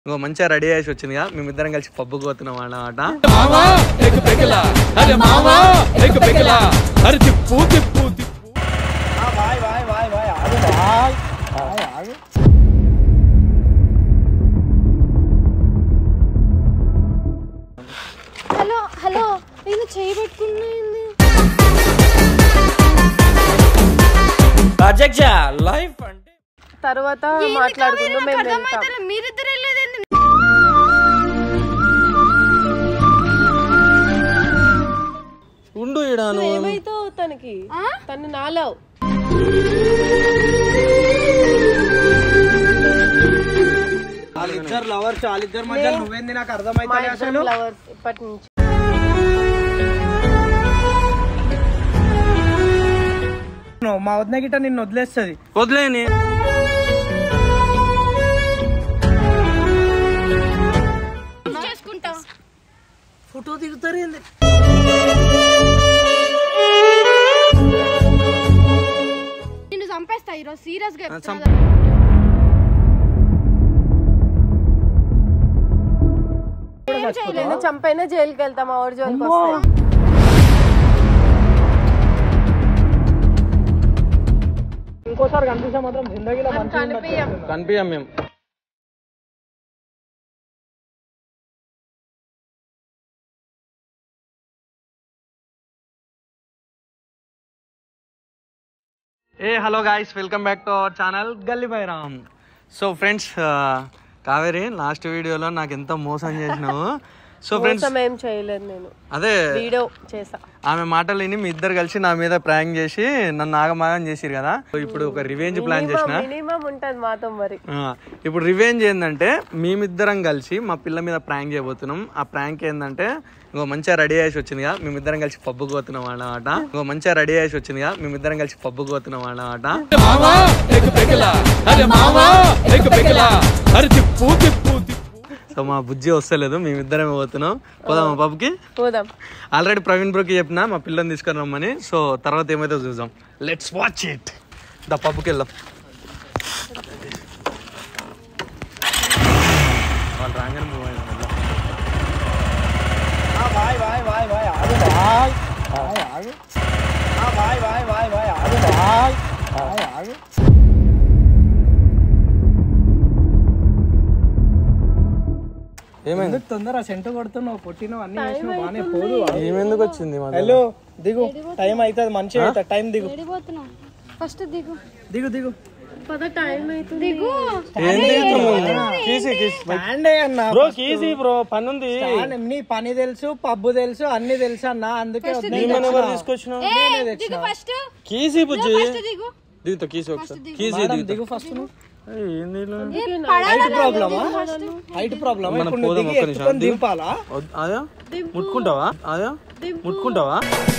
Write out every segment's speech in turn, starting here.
ఇంకో మంచిగా రెడీ చేసి వచ్చిందిగా మేమిద్దరం కలిసి పబ్బుకి పోతున్నాం అన్నమాట మావా ఎగ్ పెగలా అరే మావా ఎగ్ పెగలా అరే తిప్పు తిప్పు తిప్పు హలో హలో నేను చేయబెట్టుకున్నాయింది అధ్యక్ష లైఫ్ అంటే తర్వాత మాట్లాడుకుందాం మేము వెళ్తాం మీరిద్దరు వెళ్ళేదండి ఉండు ఈడ నువ్వు ఏమైతావు తనకి తను నాలవ్ వాళ్ళిద్దరు లవర్స్ వాళ్ళిద్దరి మధ్య నువ్వేంది నాకు మా అర్థమైతే ఇద్దరం లవర్స్ ఇప్పటి నుంచి మా వదిన గిట్ట నిన్ను వదిలేస్తుంది వదిలేని చేసుకుంటా ఫోటో దిగుతారు ఏంది నిన్ను చంపేస్తా ఈరోజు సీరియస్ గా చంప- చెప్తున్నా. ఏం చేయలేదు. నేను చంపైనా జైలుకి వెళ్తాం మా ఊరి జోలికి వస్తే ఇంకోసారి కనిపిస్తే మాత్రం జిందగీలో మంచి కనిపించం కనిపించాం మేము ఏ hello guys welcome back to our channel Galli Bairam so friends Kaveri last వీడియోలో నాకు ఎంత మోసం చేసినావు సో ఫ్రెండ్స్ మోసం ఏం చేయలేదు నేను అదే వీడియో చేసా ఆమె మాటలు విని మీ ఇద్దరు కలిసి నా మీద ప్రాంక్ చేసి నన్ను ఆగమాగం చేసిరు కదా సో ఇప్పుడు ఒక రివెంజ్ ప్లాన్ చేసిన మినిమం ఉంటది మాతో మరి ఆ, ఇప్పుడు రివెంజ్ ఏంటంటే మేమిద్దరం కలిసి మా పిల్ల మీద ప్రాంక్ చేయబోతున్నాం ఆ ప్రాంక్ ఏంటంటే ఇంకో మంచిగా రెడీ చేసి వచ్చిందిగా మేమిద్దరం కలిసి పబ్బుకి పోతున్నాం అన్నమాట ఇంకో మంచిగా రెడీ చేసి వచ్చిందిగా మేమిద్దరం కలిసి పబ్బుకి పోతున్నాం అన్నమాట మావా ఎగ్ పెగలా అరే మావా ఎగ్ పెగలా అరే తిప్పు తిప్పు తిప్పు సో మా బుజ్జి వస్తలేదు మేమిద్దరమే పోతున్నాం పోదామా పబ్కి పోదాం ఆల్రెడీ ప్రవీణ్ బ్రోకి చెప్పిన మా పిల్లని తీసుకొని రమ్మని సో తర్వాత ఏమైతే చూద్దాం లెట్స్ వాచ్ ఇట్ ద పబ్కి వెళ్దాం వాళ్ళు రాగానే మూవ్ అయినా బాయ్ బాయ్ బాయ్ బాయ్ ఆగు బాయ్ బాయ్ ఆగు బాయ్ బాయ్ బాయ్ బాయ్ ఆగు బాయ్ బాయ్ ఆగు ఏమైంది ఎందుకు తొందర సెంటు కొడుతున్నావు కొట్టినావు అన్ని చేసినావు బాగానే పోదు ఏమెందుకు వచ్చింది మా హలో దిగు టైం అవుతుంది మంచిగా అవుతుంది టైం దిగు వెళ్ళిపోతున్నాం ఫస్ట్ దిగు దిగు దిగు పద టైం అవుతుంది దిగు కీసి కీసి స్టాండే అన్న బ్రో కీసి బ్రో పని ఉంది స్టాండ్ నీ పని తెలుసు పబ్బు తెలుసు అన్ని తెలుసు అన్న అందుకే వదిలేయ్. ఏమైనా ఎవరు తీసుకొచ్చినావు ఏ, దిగు ఫస్ట్ కీసి బుజ్జి ఫస్ట్ దిగు దిగుతా కీసి ఒకసారి కీసి మేడం, దిగుతా దిగు ఫస్ట్ నువ్వు ఏయ్, ఏంది ఇలా? హైట్ ప్రాబ్లమా హైట్ ప్రాబ్లమా మనం ఇప్పుడు నువ్వు పోదాం దిగి ఒక్క నిమిషం. ఎత్తుకొని దిగు. దింపాలా వద్- ఆయా ముట్టుకుంటావా ఆయా ముట్టుకుంటావా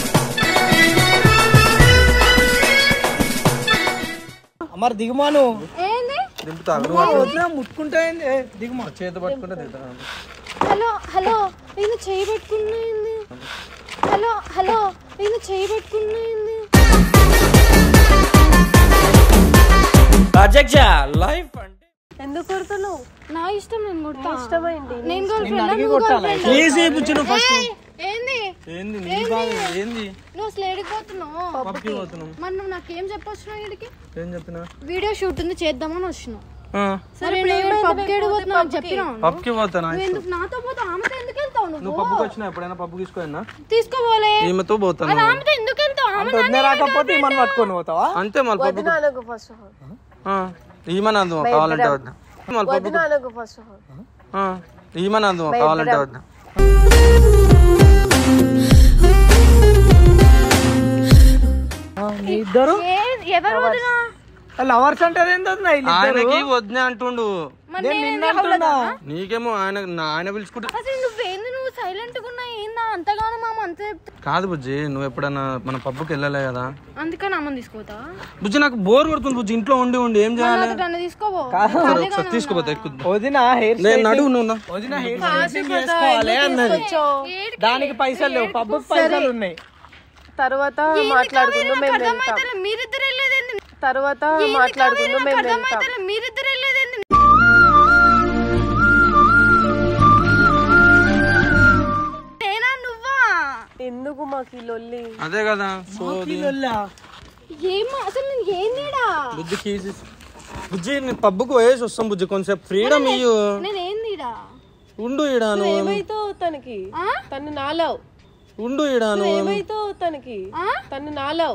మరి దిగుమాను ఏంది దింపుతా వదిలే ముట్టుకుంటా ఏంది? ఏ, దిగుమా చేతి పట్టుకుంటే దిగుతా హలో హలో నేను చేయబెట్టుకున్నాయింది హలో హలో నేను చేయబెట్టుకున్నాయింది అధ్యక్ష లైఫ్ అంటే ఎందుకు కొడుతున్నావు నా ఇష్టం నేను కొడతా ఇష్టమైంది నేను గర్ల్ నిన్ను ఫ్రెండ్ అడిగి నువ్వు కొట్టాలా? గర్ల్ ఫ్రెండ్ కీసి బుజ్జి నువ్వు ఫస్ట్ ఏంది ఏంది నీ బాగా ఏంది నువ్వు స్లేడికి పోతున్నావు పబ్కి పోతున్నాం మరి నువ్వు నాకేం చెప్పొచ్చినావు వీడికి ఏం చెప్తున్నా వీడియో షూట్ ఉంది చేద్దామని వచ్చినావు ఆ, సరే నువ్వు పబ్కి పోతున్నావు నాకు చెప్పినావు పబ్కి పోతానా నువ్వు ఎందుకు నాతో పోతావు ఆమెతో ఎందుకు వెళ్తావు నువ్వు నువ్వు పబ్కి వచ్చినా ఎప్పుడైనా పబ్కి తీసుకోయినా తీసుకోపోలే ఈమెతో పోతాను మరి ఆమెతో ఎందుకు వెళ్తావు ఆమె అంటే వదిలే రాకపోతే మనం పట్టుకొని పోతావా అంతే మళ్ళీ పబ్కి వదిన అనకు ఫస్ట్ ఆఫ్ ఆల్ ఈమనందు కావాలంటే వద్దా మళ్ళీ పబ్కి వదిన అనకు ఫస్ట్ ఆఫ్ ఆల్ ఈమనందు కావాలంటే వద్దా మీ ఇద్దరు ఏ- ఎవరు వదినా లవర్స్ అంటే అదేంటి వదినా వీళ్ళు? ఆయనకి వద్దే అంటుండు మరి నేను నేను నిన్ను ఎందుకు అంటున్నా. అవులదా? నీకేమో ఆయన నా- ఆయన పిలుచుకుంటే అసలు నువ్వేంది నువ్వు సైలెంట్ గా ఉన్నా ఏందా అంతగానో మామ అంత చెప్తా కాదు బుజ్జి నువ్వు ఎప్పుడన్నా మన పబ్బుకి వెళ్ళలే కదా అందుకని అమ్మని తీసుకోతావా బుజ్జి నాకు బోర్ కొడుతుంది బుజ్జి ఇంట్లో ఉండి ఉండి ఏం చేయాలి నాతో నన్ను తీసుకోబో సరే ఒకసారి తీసుకోపోతే ఎక్కుద్దాం వదిన హెయిర్ నేను నడువు నువ్వు నా. వదిన హెయిర్ స్టైలింగ్ చేసుకోవాలి అన్నది దానికి పైసలు లేవు పబ్బుకి పైసలు ఉన్నాయి తర్వాత మాట్లాడుకుందాం మేము వెళ్తాం మీరిద్దరు వెళ్ళేదేంది తర్వాత మాట్లాడుకుందాం మేము వెళ్తాం మీరిద్దరు వెళ్ళేదేంది మాకు ఈ లొల్లి అదే కదా సో ఏమో అసలు నేను ఏం తీడా బుజ్జి కీస్ ఇస్- బుజ్జి నీ పబ్బుకు పోయేసి వస్తాం బుజ్జి కొంచెం ఫ్రీడమ్ ఇయ్యు నేను ఏం తీడా ఉండు ఈడాను ఏమైతావు తనకి తను నాలవ్ ఉండు ఈడాను ఏమైతావు తనకి తను నాలవ్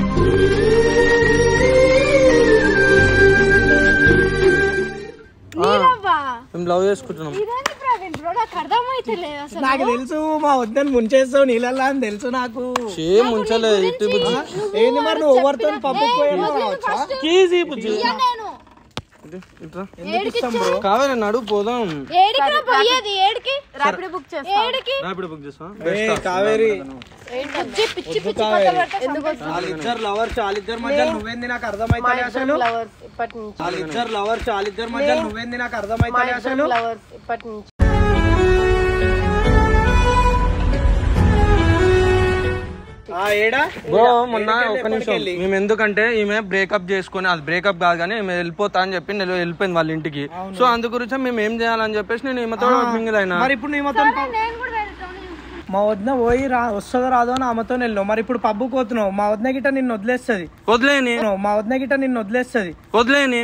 నీరవ్వా మేము లవ్ చేసుకుంటున్నాం ఇదేంటి ప్రవీణ్ బ్రో నాకు అర్థమైతే లేదు అసలు నాకు తెలుసు మా వద్దని ముంచేస్తావు నీళ్ళల్లా అని తెలుసు నాకు సేమ్ ఉంచలేదు ఇటు బుజ్జి ఏంది మరి నువ్వు ఎవరితో పప్పు పోయినా రావచ్చా కీజీ బుజ్జి నేను ఇటు, ఇటురా. ఏడికి కావేరే నడు పోదాం ఏడికి రా పోయేది ఏడికి రాపిడి బుక్ చేస్తా ఏడికి ర్యాపిడ్ బుక్ చేస్తా ఏ, కావేరి బుజ్జి పిచ్చి పిచ్చి కొత్త పడతా ఎందుకు వస్తుంది వాళ్ళిద్దరు లవర్స్ వాళ్ళిద్దరి మధ్య నువ్వేంది నాకు అర్థమైతే అసలు లవర్స్ ఇప్పటి నుంచి వాళ్ళిద్దరు లవర్స్ వాళ్ళిద్దరి మధ్య నువ్వేంది నాకు అర్థమైతే అసలు లవర్స్ ఇప్పటి నుంచి ఆ ఏడా బ్రో మొన్న ఒక నిమిషం మేము ఎందుకంటే ఈమె బ్రేకప్ చేసుకుని అది బ్రేకప్ కాదు కానీ ఈమె వెళ్ళిపోతా అని చెప్పి నేను వెళ్ళిపోయింది వాళ్ళ ఇంటికి సో అందు గురించి మేము ఏం చేయాలని చెప్పేసి నేను ఈమెతో మింగిల్ అయినా మరి ఇప్పుడు నీ మొత్తం నేను కూడా వెళ్తాను మా వదిన పోయి రా వస్తుందో రాదో అని ఆమెతో వెళ్ళినావు మరి ఇప్పుడు పబ్బు పోతున్నావు మా వదిన గిట్ట నిన్ను వదిలేస్తుంది వదిలేని మా వదిన గిట్ట నిన్ను వదిలేస్తుంది వదిలేని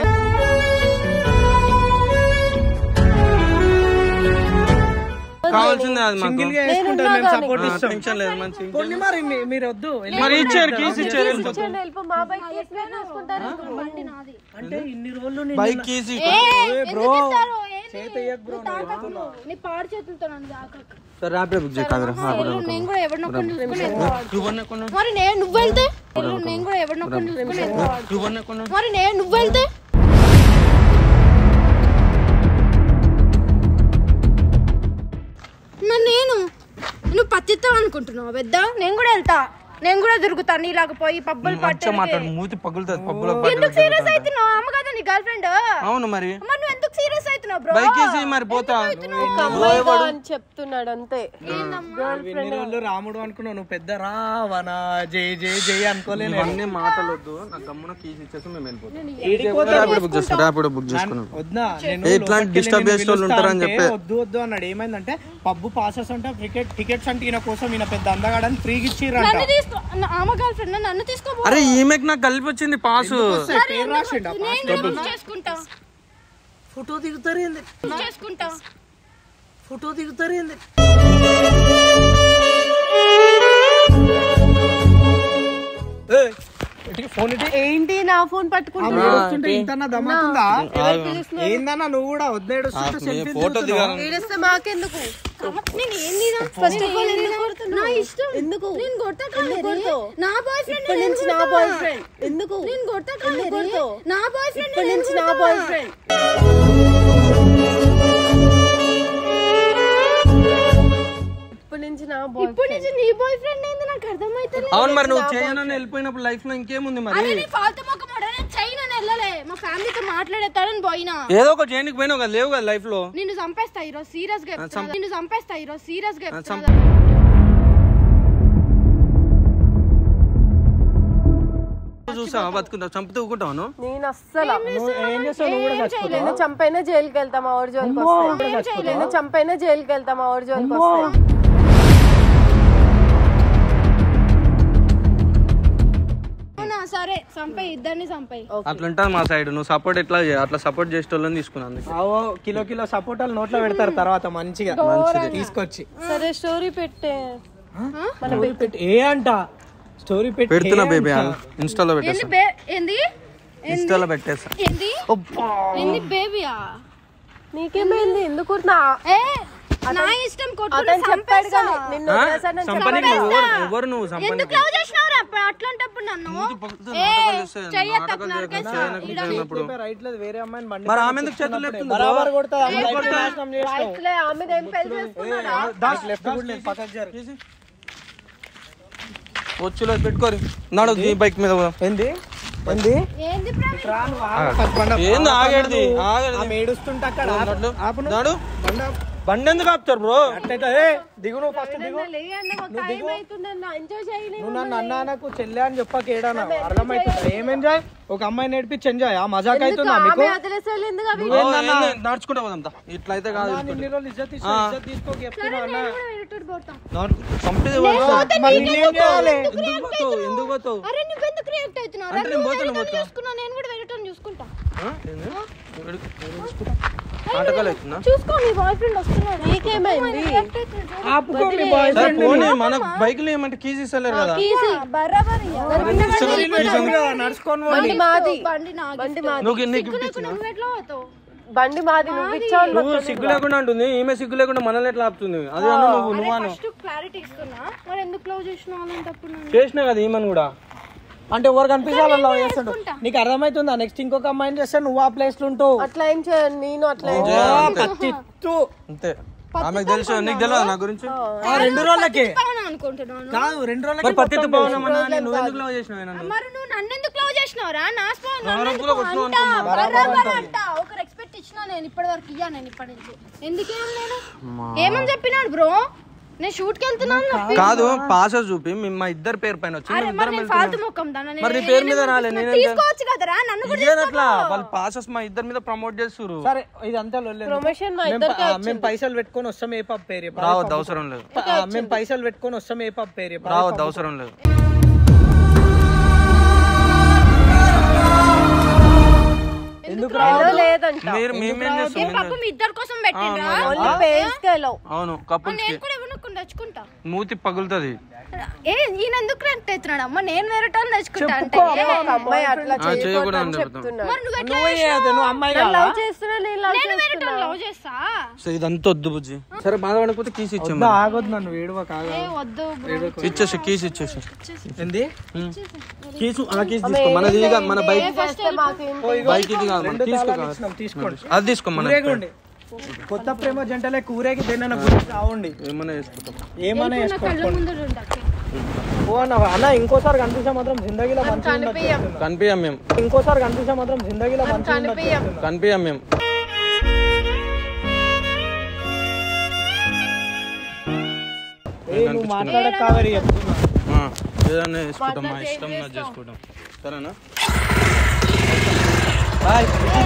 కావాల్సిందే అది మాకు సింగిల్ గా వేసుకుంటాం మేము సపోర్ట్ ఇస్తాం టెన్షన్ లేదు మంచి కొన్ని మరి మీ- మీరు వద్దు మరి ఇచ్చారు కీస్ ఇచ్చారు కూర్చోండి, వెళ్ళిపో మా బైక్ తీసుకొని వేసుకుంటారు బండి నాది అంటే ఇన్ని రోజులు నీ- బైక్ కీస్ ఏ, ఎందుకు ఇస్తారు? ఏంది? నువ్వు తాకకు. నీ పాడు చేతులతో నన్ను తాకకు. సరే ర్యాపిడ్ బుక్ చేయి కాదురా నేను కూడా ఎవరినో కొన్ని చూసుకుని వెళ్ళిపోవాలి. మరి నేను నువ్వు వెళ్తే నేను కూడా ఎవరినో కొన్ని చూసుకుని వెళ్ళిపోవాలి. మరి నేను నువ్వు వెళ్తే మరి నేను నువ్వు పత్తిస్తావు అనుకుంటున్నావు పెద్ద నేను కూడా వెళ్తా నేను కూడా దొరుకుతా నీలాగా పోయి పబ్బులు మంచిగా పట్టే మాట్లాడు మూతి పగులుతుంది పబ్బులో ఎందుకు సీరియస్ అవుతున్నావు అమ్మ కదా నీ గర్ల్ ఫ్రెండ్ అవును మరి మరి నువ్వు ఎందుకు సీరియస్ అవుతున్నావు బ్రో బైక్ వేసి మరి పోతా ఒక అమ్మాయిగా అని చెప్తున్నాడు అంతే ఇన్ని రోజులు రాముడు అనుకున్నావు నువ్వు పెద్ద రావణ జై జై జై అనుకోలేను ఇవన్నీ మాటలు వద్దు నాకు గమ్మున కీస్ ఇచ్చేసి మేము వెళ్ళిపోతాం ర్యాపిడ్ బుక్ చేస్తాం ర్యాపిడ్ బుక్ చేసుకున్నాం వద్దా నేను ఏ, ఇట్లాంటి లోపలికి disturb వెళ్ళి చేసే వాళ్ళు నిన్ను ఉంటారని పిలుస్తా చెప్పే. అంటే వద్దు వద్దు అన్నాడు ఏమైందంటే పబ్బు పాసెస్ అంటే టికెట్ టికెట్స్ అంటే ఈయన కోసం ఈయన పెద్ద అందగాడని ఫ్రీగా ఇచ్చిర్రంట నన్ను తీసుకో నా- ఆమె గర్ల్ ఫ్రెండ్ నన్ను తీసుకోబో అరే ఈమెకి నాకు కలిపి వచ్చింది పాసు పేరు రాసిండు ఆ పాస్. నేను బుక్ చేసుకుంటా ఫోటో దిగుతారు ఏంది బుక్ చేసుకుంటా ఫోటో దిగుతారు ఏంది ఏయ్, ఇటుకి ఫోన్ ఇటు ఏంటి నా ఫోన్ పట్టుకుంటున్నా ఏడుస్తుంటే ఇంతన్నా దమ్ముతుందా ఏందన్నా నువ్వు కూడా వద్దేడుస్తుంటే సెల్ఫీ ఫోటో దిగాను ఏడిస్తే మాకెందుకు నేను ఏంది ఫస్ట్ ఆఫ్ ఆల్ నా ఇష్టం ఎందుకు నేను కొట్టక నా బాయ్ ఫ్రెండ్ ఇప్పటి నుంచి నా బాయ్ ఫ్రెండ్ ఎందుకు నేను కొట్టక ఎందుకు కొడతావు? నా బాయ్ ఫ్రెండ్ ఇప్పటి నుంచి నా బాయ్ ఫ్రెండ్ ఇప్పటి నుంచి నా బాయ్ ఇప్పటి నుంచి నీ బాయ్ ఫ్రెండ్ ఏంది నాకు అర్థమైతే అవును మరి నువ్వు చేయనని వెళ్ళిపోయినప్పుడు లైఫ్ లో ఇంకేముంది మరి అరే నీ ఫాల్తు మొక్క నేను చైనా వెళ్ళలే మా ఫ్యామిలీతో మాట్లాడేస్తాడని పోయినా ఏదో ఒక చేయనికి పోయినావు కదా లేవు కదా లైఫ్ లో నిన్ను చంపేస్తా ఈరోజు సీరియస్ గా చెప్తున్నా. నిన్ను చంపేస్తా ఈరోజు సీరియస్ గా చెప్తున్నా. చూసావా బతుకుంటావు చంపుతూ ఊకుంటావు నువ్వు నేను అస్సలు ఏం చేస్తావు నువ్వు కూడా చచ్చిపోతావు నేను చంపైనా జైలుకి వెళ్తాం మా ఊరి జోలికి వస్తే నేను చంపైనా జైలుకి వెళ్తాం మా ఊరి జోలికి వస్తే అవునా సరే చంపే ఇద్దరిని చంపే అట్లా ఉంటుంది మా సైడ్ నువ్వు సపోర్ట్ ఎట్లా చేయ అట్లా సపోర్ట్ చేసేటోళ్ళని తీసుకున్నాను ఆవో కిలో కిలో సపోటాలు నోట్లో పెడతారు తర్వాత మంచిగా తీసుకొచ్చి సరే స్టోరీ పెట్టే స్టోరీ పెట్టి ఏ అంట స్టోరీ పెట్టి పెడుతున్నా బేబీ ఇన్స్టాలో ఏంది పెట్టేస్తా బే ఏంది ఇన్స్టాలో పెట్టేస్తా ఏంది ఏంది బేబీయా నీకేమైంది ఎందుకు నా ఏ నా ఇష్టం కొట్టు అతను చెప్పాడు కానీ నిన్ను ఆ? వదిలేసానని సంపని నువ్వు ఎవరు ఎవరు నువ్వు సంపని ఎందుకు లవ్ చేసినావురా అప్పుడు అట్లాంటప్పుడు నన్ను ఏ చెయ్యొద్దు నరికేస్తా ఈడ. రైట్ లేదు వేరే అమ్మాయిని బండి మరి ఆమె ఎందుకు చేతులు లేపుతుంది బరాబర్ కొడతా నాశనం చేస్తావు ఇట్లే ఆమె ఏం పెళ్లి చేసుకున్నాడా లెఫ్ట్ కూడా లేదు పక్కకు జరు వచ్చులో పెట్టుకోరు నడు నీ బైక్ మీద పోదాం. ఏంది ఏంది ఏంది ప్రవీణ్? రాను ఆగు, ఫస్ట్ బండ ఏంది ఆగేది ఆగేది ఆమె ఏడుస్తుంటే అక్కడ నడు ఆపు నడు బండ బండి ఎందుకు ఆపుతారు బ్రో అట్లయితే ఏ, దిగు నువ్వు ఫస్ట్ దిగు లే అన్న మాకు టైం అవుతుందన్న ఎంజాయ్ చేయలేదు నువ్వు నన్ను అన్నా నాకు చెల్లె అని చెప్పక ఏడనా అర్థమవుతుందా ఏం ఎంజాయ్ ఒక అమ్మాయి నేర్పించి ఎంజాయ్ ఆ మజాక్ అవుతుందా మీకు ఆమె వదిలేసాలి ఎందుకు అవి నడుచుకుంటా పోదాం దా. ఇట్లా అయితే కాదు అన్నా, ఇన్ని రోజులు ఇజ్జత్ ఇస్తా, ఇజ్జత్ తీసుకోక చెప్తున్నా అన్న ఎటు పోతాం కంపెనీ మరి నేనేం చేయాలి ఎందుకు పోతావు ఎందుకు పోతావు అరే నువ్వు ఎందుకు రియాక్ట్ అవుతున్నావు అంటే నేను పోతాను పోతా చూసుకున్నా నేను కూడా వెళ్ళటం చూసుకుంటా నాటకాలు అవుతుందా చూసుకో మీ బాయ్ ఫ్రెండ్ వస్తున్నాడు నీకేమైంది ఆపుకో మీ బాయ్ సరే పోనీ మన బైక్ లో ఏమంటే కీస్ ఇస్తలేరు కదా బరాబర్ నడుచుకొని బండి మాది బండి నాకు బండి మాది నువ్వు నీకు గిఫ్ట్ ఇచ్చిన నువ్వు ఎట్లా పోతావు బండి మాది నువ్వు ఇచ్చావు నువ్వు సిగ్గు లేకుండా అంటుంది ఈమె సిగ్గు లేకుండా మనల్ని ఎట్లా ఆపుతుంది అది అను నువ్వు నువ్వు అను ఫస్ట్ క్లారిటీ ఇస్తున్నా మరి ఎందుకు క్లోజ్ చేసినావు అలాంటప్పుడు నన్ను చేసినా కదా ఈమెను కూడా అంటే ఎవరు కనిపించాలి అలా చేస్తాడు నీకు అర్థమవుతుందా నెక్స్ట్ ఇంకొక అమ్మాయిని చేస్తే నువ్వు ఆ ప్లేస్ లో ఉంటావు అట్లా ఏం చేయను నేను అట్లా ఏం పత్తిత్తు. అంతే ఆమెకు తెలుసు నీకు తెలియదు నా గురించి ఆ రెండు రోజులకి అవునా అనుకుంటున్నాను కాదు రెండు మరి రోజులకి పత్తి బాగున్నామా నువ్వు ఎందుకు లవ్ చేసినావు నన్ను మరి నువ్వు నన్ను ఎందుకు క్లోజ్ చేసినావురా నా స్పాన్ నవరంపులో కొట్టినావు అనుకున్నా. బరాబర్ అంట ఒక రెస్పెక్ట్ ఇచ్చినా నేను ఇప్పటి వరకు ఇయ్యా నేను ఇప్పటి నుంచి ఎందుకేం నేను ఏమని చెప్పినాడు బ్రో నేను షూట్ కి వెళ్తున్నాను నా పేరు- కాదు పాస చూపి మేము మా ఇద్దరు పేరు పైన వచ్చింది అరే మరి నేను ఫాల్తు ముఖం దాన్ని నేను మరి నీ పేరు మీద ఏమనుకుంటున్నా? రాలే, నేనేం తీసుకోవచ్చు కదరా నన్ను కూడా ఇదేనట్లా వాళ్ళు పాసెస్ మా ఇద్దరి మీద ప్రమోట్ చేస్తురు సరే ఇది అంతా లొల్లి ఎందుకు? ప్రమోషన్ మా మేము ఇద్దరికి ప- మేము పైసలు పెట్టుకొని వస్తాం ఏ పబ్ పేరు చెప్పు. రావద్దు అవసరం లేదు ఆ, మేము పైసలు పెట్టుకొని వస్తాం ఏ పబ్ పేరు చెప్పు. రావద్దు అవసరం లేదు ఎందుకు ఎల్లో లేదంట మీరు మేమేం చేస్తాం ఏం పాపం మీ ఇద్దరి కోసం పెట్టిండ్రా ఓన్లీ పేస్ కెళ్ళవు అవును కపుల్స్ నేను కూడా ఎవరికి తెచ్చుకుంటా మూతి పగులుతుంది ఏ ఈయన ఎందుకు రెంట్ ఎత్తున్నాడు అమ్మ నేను వేరే టోన్ తెచ్చుకుంటా అంటే ఒక అమ్మాయి అట్లా చేయకూడదు చేయకూడదు అని చెప్తాం చెప్తున్నా మరి నువ్వు ఎట్లా నువ్వు చేయొద్దు, నువ్వు అమ్మాయి కాదా లవ్ చేస్తున్నా నేను లవ్ నేను వేరే టోన్ లవ్ చేస్తా సో ఇదంతా వద్దు బుజ్జి సరే బాధపడకపోతే కీస్ ఇచ్చాము ఆగొద్దు నన్ను వేడువ కాగా ఏ వద్దు bro. ఇచ్చేసి కీస్ ఇచ్చేసి ఏంది కీసు ఆ కీస్ తీసుకో మనది ఇక మన బైక్ చేస్తే మాకేం బైక్ ఇది కాదు మన తీసుకో కాదు. ఇచ్చినాం, తీసుకోండి అది తీసుకో మన ఊరేగండి కొత్త ప్రేమ జంటలే కూరేగి దేనన్న గురించి రావండి ఏమన్నా వేసుకుంటాం ఏమన్నా నా వేసుకో కళ్ళ ముందు ఉండకే ఓ అన్న అన్న ఇంకోసారి కనిపిస్తే మాత్రం జిందగీలో మంచిగా ఉండదు కనిపించం కనిపించాం మేము ఇంకోసారి కనిపిస్తే మాత్రం జిందగీలో మంచిగా ఉండదు కనిపించం కనిపించాం మేము ఏ నువ్వు మాట్లాడక కావేరి చెప్తున్నా ఆ, ఏదన్నా వేసుకుంటాం మా ఇష్టం నా చేసుకుంటాం సరేనా బాయ్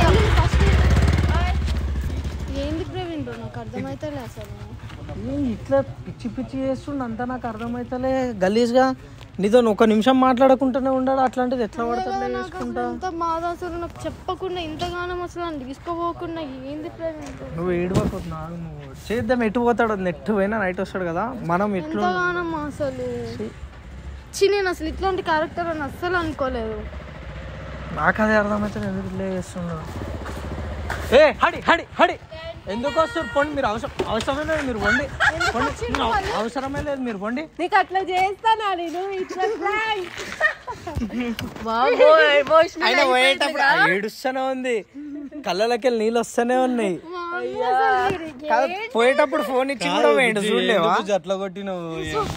ఏంది ప్రవీణ్ బ్రో నాకు అర్థమైతే అసలు ఏం ఇట్లా పిచ్చి పిచ్చి చేస్తుండ అంతా నాకు అర్థమైతలే గలీజ్గా నీతో ఒక నిమిషం మాట్లాడకుండానే ఉండడు అట్లాంటిది ఎట్లా పడుతుందో నాకు అసలు ఎంత బాధ అసలు నాకు చెప్పకుండా ఇంతగానం అసలు నన్ను తీసుకోపోకుండా ఏంది ప్రవీణ్ బ్రో నువ్వు ఏడవకున్నా నువ్వు చేద్దాం ఎటు పోతాడు నెట్ పోయినా నైట్ వస్తాడు కదా మనం ఎట్లు ఎంతగానం అసలు చి నేను అసలు ఇట్లాంటి క్యారెక్టర్ అని అస్సలు అనుకోలేదు నాకు అదే అర్థమైతే ఎందుకు ఇట్లా చేస్తున్నాడు ఏ హడి హడి హడి ఎందుకు వస్తారు పోండి మీరు అవసరం అవసరమే లేదు మీరు వండి పోండి. మీరు అవ- అవసరమే లేదు మీరు వండి నీకు అట్లా చేస్తానా నేను ఇట్లా prank. బాబోయ్, emotional ఆయన పోయేటప్పుడు ఆ ఏడుస్తూనే ఉంది కళ్ళలోకి వెళ్ళి నీళ్ళు వస్తూనే ఉన్నాయి కాదు, పోయేటప్పుడు ఫోన్ ఇచ్చి కూడా పోయిండు చూడలేవా అట్లా కొట్టినావు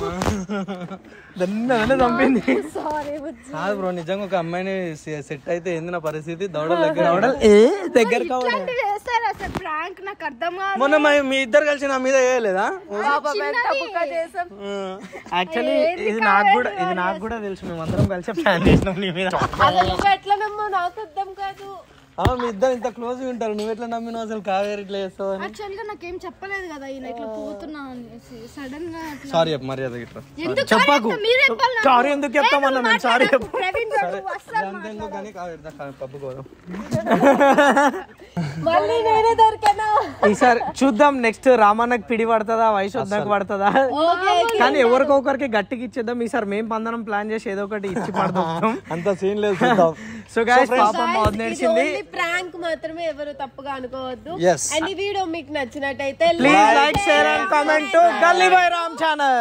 దన్నదనే చంపింది సారీ కాదు బ్రో నిజంగా ఒక అమ్మాయిని సెట్ అయితే ఏంది నా పరిస్థితి దౌడల దగ్గర ఏ దగ్గర కావాలి ఇట్లాంటివి చేస్తారు అసలు ప్రాంక్ నాకు అర్థం కాదు మొన్న మా- మీ ఇద్దరు కలిసి నా మీద వేయలేదా పాపం ఎంత బుక్క చేసాం యాక్చువల్లీ ఇది నాకు కూడా ఇది నాకు కూడా తెలుసు మేము అందరం కలిసి ప్లాన్ చేసినాం నీ మీద అసలు నువ్వు ఎట్లా నమ్మో నాకు అర్థం కాదు ఆ, మీ ఇద్దరు ఇంత క్లోజ్ ఉంటారు నువ్వు ఎట్లా నమ్మినావు అసలు కావేరి ఇట్లా చేస్తావు అని యాక్చువల్ గా నాకేం చెప్పలేదు కదా ఈయన ఇట్లా పోతున్నా అనేసి సడన్ గా అట్లా సారీ చెప్పు మర్యాద ఇట్లా ఎందుకు చెప్పకు అంటే మీరు చెప్పాలి నాకు. సారీ ఎందుకు చెప్తామన్నా నేను సారీ చెప్పు ప్రవీణ్ గారు నువ్వు అస్సలు అంతెందుకు కానీ కావేరి దా, కా- పప్పు కోదాం మళ్ళీ నేనే దొరికాను ఈసారి చూద్దాం నెక్స్ట్ రామన్నకి పిడి పడుతుందా వయసు వద్దకు పడుతుందా కానీ ఎవరికొకరికి గట్టికి ఇచ్చేద్దాం ఈసారి మేము పందనం ప్లాన్ చేసి ఏదో ఒకటి ఇచ్చి పడుతుంటాం అంత సీన్ లేదు చూద్దాం సో గాయస్ పాపం బాగా నేర్చింది ప్రాంక్ మాత్రమే ఎవరు తప్పుగా అనుకోవద్దు Yes. అండ్ ఈ వీడియో మీకు నచ్చినట్టయితే please like share and comment Galli Bairam channel